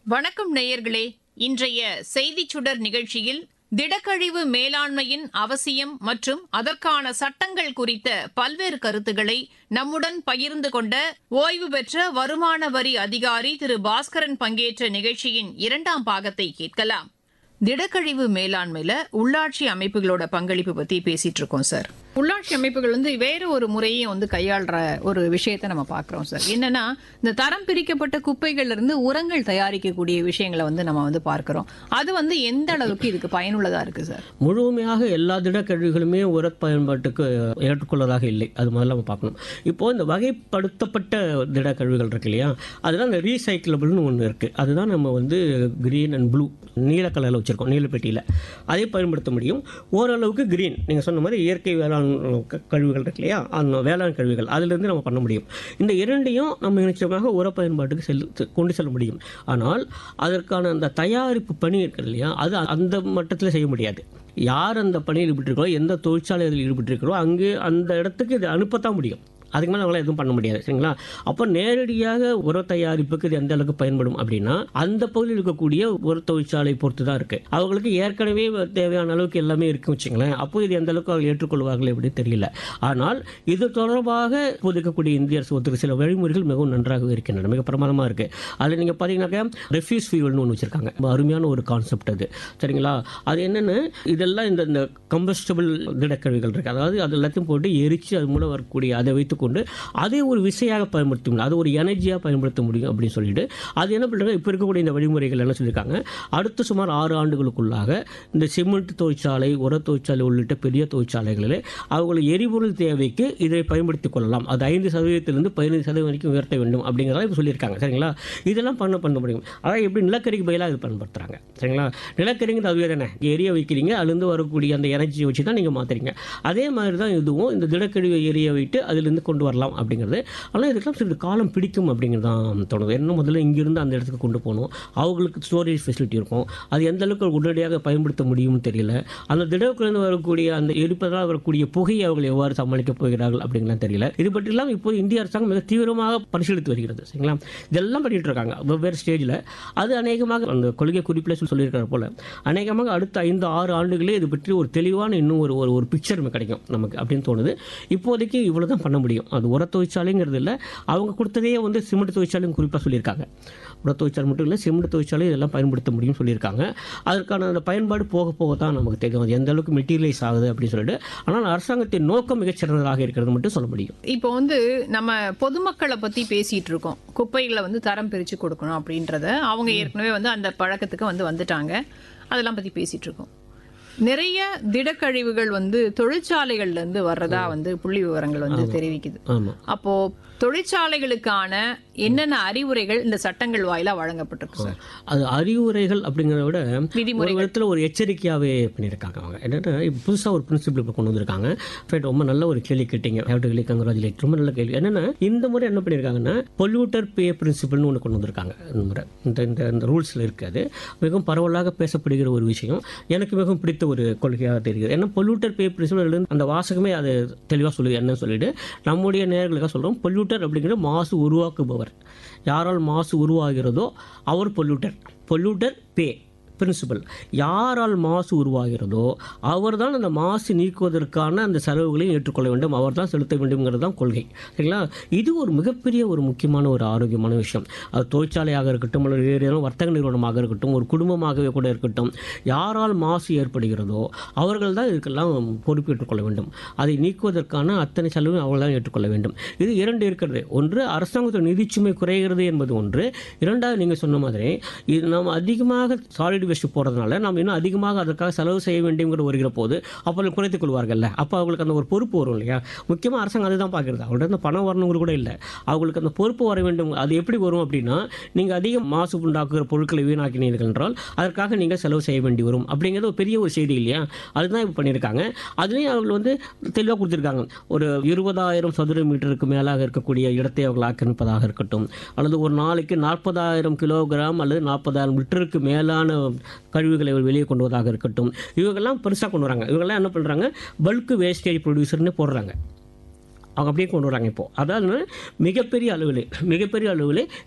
வணக்கம் நேயர்களே இன்றைய செய்திச் சுடர் நிகழ்ச்சியில் திடக்கழிவு மேலாண்மையின் அவசியம் மற்றும் அதற்கான சட்டங்கள் குறித்த பல்வேறு கருத்துக்களை நம்முடன் பகிர்ந்து கொண்ட ஓய்வு பெற்ற வருமான வரி அதிகாரி திரு பாஸ்கரன் பங்கேற்ற நிகழ்ச்சியின் இரண்டாம் பாகத்தை கேட்கலாம் திடக்கழிவு மேலாண்மையில உள்ளாட்சி அமைப்புகளோட பங்களிப்பு பத்தி பேசிட்டு இருக்கோம் சார் உள்ளாட்சி அமைப்புகள் வந்து வேற ஒரு முறையும் வந்து கையாளுற ஒரு விஷயத்தை நம்ம பார்க்கிறோம் சார் என்னன்னா இந்த தரம் பிரிக்கப்பட்ட குப்பைகள்ல இருந்து உரங்கள் தயாரிக்கக்கூடிய விஷயங்களை வந்து நம்ம வந்து பார்க்கிறோம் அது வந்து எந்த அளவுக்கு இதுக்கு பயனுள்ளதா இருக்கு சார் முழுமையாக எல்லா திடக்கழிவுகளுமே உர பயன்பாட்டுக்கு ஏற்றுக்கொள்ளதாக இல்லை அது முதல்ல நம்ம பார்க்கணும் இப்போ இந்த வகைப்படுத்தப்பட்ட திடக்கழிவுகள் இருக்கு இல்லையா அதுதான் இந்த ரீசைக்கிளபிள்னு ஒன்று இருக்குது அதுதான் நம்ம வந்து கிரீன் அண்ட் ப்ளூ நீல கலரில் வச்சுருக்கோம் நீலப்பெட்டியில் அதை பயன்படுத்த முடியும் ஓரளவுக்கு கிரீன் நீங்கள் சொன்ன மாதிரி இயற்கை வேளாண் க- கழிவுகள் இருக்கு இல்லையா அந்த வேளாண் கழிவுகள் அதிலிருந்து நம்ம பண்ண முடியும் இந்த இரண்டையும் நம்ம நிச்சயமாக உர பயன்பாட்டுக்கு செல் கொண்டு செல்ல முடியும் ஆனால் அதற்கான அந்த தயாரிப்பு பணி இருக்கு இல்லையா அது அந்த மட்டத்தில் செய்ய முடியாது யார் அந்த பணியில் ஈடுபட்டிருக்கிறோ எந்த தொழிற்சாலை அதில் ஈடுபட்டிருக்கிறோ அங்கே அந்த இடத்துக்கு இதை அனுப்பத்தான் முடியும் அதுக்கு மேலே அவங்களால எதுவும் பண்ண முடியாது சரிங்களா அப்போ நேரடியாக உர தயாரிப்புக்கு இது எந்த அளவுக்கு பயன்படும் அப்படின்னா அந்த பகுதியில் இருக்கக்கூடிய உர தொழிற்சாலை பொறுத்து தான் இருக்குது அவங்களுக்கு ஏற்கனவே தேவையான அளவுக்கு எல்லாமே இருக்கு வச்சுங்களேன் அப்போ இது எந்த அளவுக்கு அவங்க ஏற்றுக்கொள்வார்கள் அப்படின்னு தெரியல ஆனால் இது தொடர்பாக இப்போது இருக்கக்கூடிய இந்திய அரசு ஒத்துக்க சில வழிமுறைகள் மிகவும் நன்றாகவே இருக்கின்றன மிக பிரமாதமாக இருக்குது அதில் நீங்கள் பார்த்தீங்கன்னாக்கா ரெஃப்யூஸ் ஃபியூல்னு ஒன்று வச்சுருக்காங்க ரொம்ப அருமையான ஒரு கான்செப்ட் அது சரிங்களா அது என்னென்னு இதெல்லாம் இந்த இந்த கம்பஸ்டபிள் திடக்கழிவுகள் இருக்குது அதாவது அது எல்லாத்தையும் போட்டு எரித்து அது மூலம் வரக்கூடிய அதை வைத்துக்கொண்டு அதை ஒரு விசையாக பயன்படுத்த முடியும் அது ஒரு எனர்ஜியாக பயன்படுத்த முடியும் அப்படின்னு சொல்லிட்டு அது என்ன பண்ணுறாங்க இப்போ இருக்கக்கூடிய இந்த வழிமுறைகள் என்ன சொல்லியிருக்காங்க அடுத்த சுமார் ஆறு ஆண்டுகளுக்குள்ளாக இந்த சிமெண்ட் தொழிற்சாலை உர தொழிற்சாலை உள்ளிட்ட பெரிய தொழிற்சாலைகளில் அவர்கள் எரிபொருள் தேவைக்கு இதை பயன்படுத்திக் கொள்ளலாம் அது ஐந்து சதவீதத்திலிருந்து பதினைந்து சதவீதம் வரைக்கும் உயர்த்த வேண்டும் அப்படிங்கிறத இப்போ சொல்லியிருக்காங்க சரிங்களா இதெல்லாம் பண்ண பண்ண முடியும் அதாவது எப்படி நிலக்கரிக்கு பதிலாக இது பயன்படுத்துகிறாங்க சரிங்களா நிலக்கரிங்கிறது அதுவே தானே எரிய வைக்கிறீங்க அதுலேருந்து வரக்கூடிய அந்த எனர்ஜியை வச்சு தான் நீங்கள் மாற்றுறீங்க அதே மாதிரி தான் இதுவும் இந்த திடக்கழிவை எரிய வைத்து அதிலிருந்து கொண்டு வரலாம் அப்படிங்கிறது ஆனால் இதுக்கெல்லாம் சிறிது காலம் பிடிக்கும் அப்படிங்கிறது தான் தோணுது என்ன முதல்ல இங்கிருந்து அந்த இடத்துக்கு கொண்டு போகணும் அவங்களுக்கு ஸ்டோரேஜ் ஃபெசிலிட்டி இருக்கும் அது எந்த அளவுக்கு உடனடியாக பயன்படுத்த முடியும்னு தெரியல அந்த திடக்குலேருந்து வரக்கூடிய அந்த எரிப்பதால் வரக்கூடிய புகையை அவர்கள் எவ்வாறு சமாளிக்கப் போகிறார்கள் அப்படிங்கலாம் தெரியல இது பற்றிலாம் இப்போது இந்திய அரசாங்கம் மிக தீவிரமாக பரிசீலித்து வருகிறது சரிங்களா இதெல்லாம் பண்ணிட்டு இருக்காங்க வெவ்வேறு ஸ்டேஜில் அது அநேகமாக அந்த கொள்கை குறிப்பில் சொல்லியிருக்கிற போல அநேகமாக அடுத்த ஐந்து ஆறு ஆண்டுகளே இது பற்றி ஒரு தெளிவான இன்னும் ஒரு ஒரு ஒரு பிக்சர் கிடைக்கும் நமக்கு அப்படின்னு தோணுது இப்போதைக்கு இவ்வளோ தான் பண்ண முடியும் அது உர தொழிற்சாலைங்கிறது இல்லை அவங்க கொடுத்ததே வந்து சிமெண்ட் தொழிற்சாலையும் குறிப்பாக சொல்லியிருக்காங்க உர தொழிற்சாலை மட்டும் இல்லை சிமெண்ட் தொழிற்சாலை இதெல்லாம் பயன்படுத்த முடியும்னு சொல்லியிருக்காங்க அதற்கான அந்த பயன்பாடு போக போக தான் நமக்கு தெரியும் அது எந்த அளவுக்கு மெட்டீரியலைஸ் ஆகுது அப்படின்னு சொல்லிட்டு ஆனால் அரசாங்கத்தின் நோக்கம் மிகச்சிறந்ததாக இருக்கிறது மட்டும் சொல்ல முடியும் இப்போ வந்து நம்ம பொதுமக்களை பத்தி பேசிட்டு இருக்கோம் குப்பைகளை வந்து தரம் பிரிச்சு கொடுக்கணும் அப்படின்றத அவங்க ஏற்கனவே வந்து அந்த பழக்கத்துக்கு வந்து வந்துட்டாங்க அதெல்லாம் பத்தி பேசிட்டு இருக்கோம் நிறைய திடக்கழிவுகள் வந்து தொழிற்சாலைகள்ல இருந்து வர்றதா வந்து புள்ளி விவரங்கள் வந்து தெரிவிக்குது ஆமாம் அப்போ தொழிற்சாலைகளுக்கான என்னென்ன அறிவுரைகள் இந்த சட்டங்கள் வாயிலா வழங்கப்பட்டிருக்கு சார் அது அறிவுரைகள் அப்படிங்கிறத விட விதிமுறைகள். ஒரு விதத்தில் ஒரு எச்சரிக்கையாகவே பண்ணியிருக்காங்க அவங்க என்னென்னா இப்போ புதுசாக ஒரு பிரின்சிபிள் இப்போ கொண்டு வந்திருக்காங்க Right, ரொம்ப நல்ல ஒரு கேள்வி கேட்டீங்க ஹேவ் டு கங்க்ராச்சுலேட் ரொம்ப நல்ல கேள்வி என்னென்னா இந்த முறை என்ன பண்ணியிருக்காங்கன்னா பொல்யூட்டர் பே பிரின்சிபிள்னு ஒன்று கொண்டு வந்திருக்காங்க இந்த முறை இந்த இந்த இந்த ரூல்ஸில் இருக்காது மிகவும் பரவலாக பேசப்படுகிற ஒரு விஷயம் எனக்கு மிகவும் பிடித்த ஒரு கொள்கையாக தெரிகிறது ஏன்னா பொல்யூட்டர் பே பிரின்சிபிள் அந்த வாசகமே அது தெளிவாக சொல்லுது என்னன்னு சொல்லிட்டு நம்முடைய நேர்களுக்காக சொல்கிறோம் பொல்யூட்டர் அப்படிங்கிற மாசு உருவாக்குபவர் யாரால் மாசு உருவாகிறதோ அவர் பொல்யூட்டர் பொல்யூட்டர் பே பிரின்சிபல் யாரால் மாசு உருவாகிறதோ அவர்தான் அந்த மாசு நீக்குவதற்கான அந்த செலவுகளையும் ஏற்றுக்கொள்ள வேண்டும் அவர்தான் செலுத்த வேண்டும்ங்கிறது தான் கொள்கை சரிங்களா இது ஒரு மிகப்பெரிய ஒரு முக்கியமான ஒரு ஆரோக்கியமான விஷயம் அது தொழிற்சாலையாக இருக்கட்டும் அல்லது வேறு ஏதோ வர்த்தக நிறுவனமாக இருக்கட்டும் ஒரு குடும்பமாகவே கூட இருக்கட்டும் யாரால் மாசு ஏற்படுகிறதோ அவர்கள் தான் இதுக்கெல்லாம் பொறுப்பேற்றுக் கொள்ள வேண்டும் அதை நீக்குவதற்கான அத்தனை செலவும் அவர்கள் தான் ஏற்றுக்கொள்ள வேண்டும் இது இரண்டு இருக்கிறது ஒன்று அரசாங்கத்தோட நிதிச்சுமை குறைகிறது என்பது ஒன்று இரண்டாவது நீங்கள் சொன்ன மாதிரி இது நாம் அதிகமாக சாலிட் வேஸ்ட் போடுறதுனால நாம் இன்னும் அதிகமாக அதற்காக செலவு செய்ய வேண்டியங்கிற வருகிற போது அப்போ குறைத்துக் கொள்வார்கள்ல அப்போ அவங்களுக்கு அந்த ஒரு பொறுப்பு வரும் இல்லையா முக்கியமாக அரசாங்கம் அதுதான் பார்க்குறது அவங்கள்ட்ட அந்த பணம் வரணுங்கிற கூட இல்லை அவங்களுக்கு அந்த பொறுப்பு வர வேண்டும் அது எப்படி வரும் அப்படின்னா நீங்கள் அதிக மாசு உண்டாக்குகிற பொருட்களை வீணாக்கினீர்கள் என்றால் அதற்காக நீங்கள் செலவு செய்ய வேண்டி வரும் அப்படிங்கிறது ஒரு பெரிய ஒரு செய்தி இல்லையா அதுதான் இப்போ பண்ணியிருக்காங்க அதுலேயும் அவர்கள் வந்து தெளிவாக கொடுத்துருக்காங்க ஒரு இருபதாயிரம் சதுர மீட்டருக்கு மேலாக இருக்கக்கூடிய இடத்தை அவர்கள் ஆக்கிரமிப்பதாக இருக்கட்டும் அல்லது ஒரு நாளைக்கு நாற்பதாயிரம் கிலோகிராம் அல்லது நாற்பதாயிரம் லிட்டருக்கு மேலான கழிவுகளை வெளியே கொண்டு வருவதாக இருக்கட்டும் இவங்கெல்லாம் பெருசாக கொண்டு வராங்க இவங்கெல்லாம் என்ன பண்ணுறாங்க பல்க் வேஸ்டேஜ் ப்ரொடியூசர்னு போடுறாங்க அவங்க அப்படியே கொண்டு வராங்க இப்போ அதாவது மிகப்பெரிய அளவில் மிகப்பெரிய அளவில்